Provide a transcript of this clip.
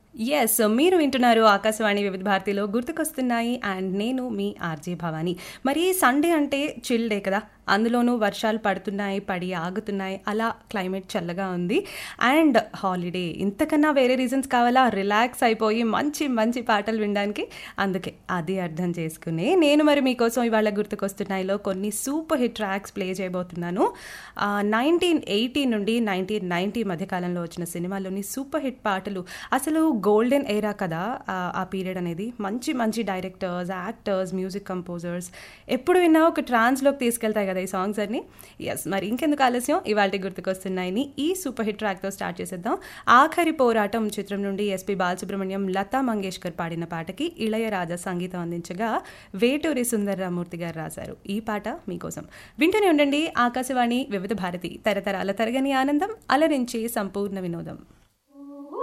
yes మీరు వింటున్నారు ఆకాశవాణి వివిధ భారతిలో గుర్తుకొస్తున్నాయి అండ్ నేను మీ ఆర్జే భవాని మరి సండే అంటే చిల్ డే కదా అందులోనూ వర్షాలు పడుతున్నాయి పడి ఆగుతున్నాయి అలా క్లైమేట్ చల్లగా ఉంది అండ్ హాలిడే ఇంతకన్నా వేరే రీజన్స్ కావాలా రిలాక్స్ అయిపోయి మంచి మంచి పాటలు వినడానికి అందుకే అది అర్థం చేసుకునే నేను మరి మీకోసం ఇవాళ గుర్తుకొస్తున్నాయిలో కొన్ని సూపర్ హిట్ ట్రాక్స్ ప్లే చేయబోతున్నాను నైన్టీన్ ఎయిటీ నుండి నైన్టీన్ నైంటీ మధ్యకాలంలో వచ్చిన సినిమాలోని సూపర్ హిట్ పాటలు అసలు గోల్డెన్ ఏరా కదా ఆ- ఆ పీరియడ్ అనేది మంచి మంచి డైరెక్టర్స్ యాక్టర్స్ మ్యూజిక్ కంపోజర్స్ ఎప్పుడు విన్నా ఒక ట్రాన్స్లోకి తీసుకెళ్తాయి కదా ఈ సాంగ్స్ అన్ని ఎస్ మరి ఇంకెందుకు ఆలస్యం ఇవాళ గుర్తుకొస్తున్నాయని ఈ సూపర్ హిట్ ట్రాక్తో స్టార్ట్ చేసేద్దాం ఆఖరి పోరాటం చిత్రం నుండి ఎస్పి బాలసుబ్రహ్మణ్యం లతా మంగేష్కర్ పాడిన పాటకి ఇళయరాజా సంగీతం అందించగా వేటూరి సుందర్రామూర్తి గారు రాశారు ఈ పాట మీకోసం వింటూనే ఉండండి ఆకాశవాణి వివిధ భారతి తరతరాల తరగని ఆనందం అలరించే సంపూర్ణ వినోదం